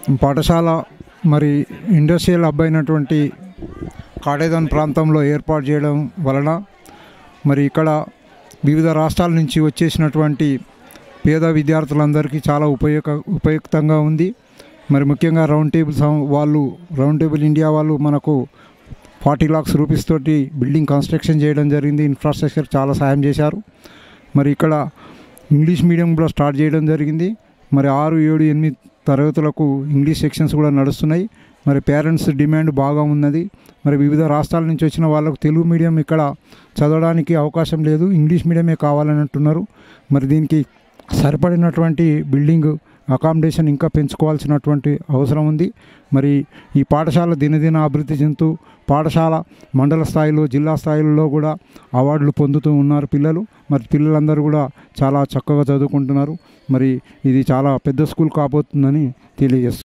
పాఠశాల మరి industrial hub అయినటువంటి కాటేదాన్ ప్రాంతంలో ఏర్పాటు చేయడం వలన మరి ఇక్కడ వివిధ రాష్ట్రాల నుంచి వచ్చేసినటువంటి పేద విద్యార్థులందరికీ చాలా ఉపయోగ ఉపయుక్తంగా ఉంది మరి ముఖ్యంగా రౌండ్ టేబుల్ సం- వాళ్ళు రౌండ్ టేబుల్ ఇండియా వాళ్ళు మనకు ఫార్టీ లాక్స్ రూపీస్ తోటి బిల్డింగ్ కన్స్ట్రక్షన్ చేయడం జరిగింది ఇన్ఫ్రాస్ట్రక్చర్ చాలా సాయం చేశారు మరి ఇక్కడ ఇంగ్లీష్ మీడియం కూడా స్టార్ట్ చేయడం జరిగింది మరి ఆరు ఏడు ఎనిమిది తరగతులకు ఇంగ్లీష్ సెక్షన్స్ కూడా నడుస్తున్నాయి మరి పేరెంట్స్ డిమాండ్ బాగా ఉన్నది మరి వివిధ రాష్ట్రాల నుంచి వచ్చిన వాళ్ళకు తెలుగు మీడియం ఇక్కడ చదవడానికి అవకాశం లేదు ఇంగ్లీష్ మీడియమే కావాలని అంటున్నారు మరి దీనికి సరిపడినటువంటి బిల్డింగ్ అకామిడేషన్ ఇంకా పెంచుకోవాల్సినటువంటి అవసరం ఉంది మరి ఈ పాఠశాల దినదిన అభివృద్ధి చెందుతూ పాఠశాల మండల స్థాయిలో జిల్లా స్థాయిలో కూడా అవార్డులు పొందుతూ ఉన్నారు పిల్లలు మరి పిల్లలందరూ కూడా చాలా చక్కగా చదువుకుంటున్నారు మరి ఇది చాలా పెద్ద స్కూల్ కాబోతుందని తెలియజేస్తుంది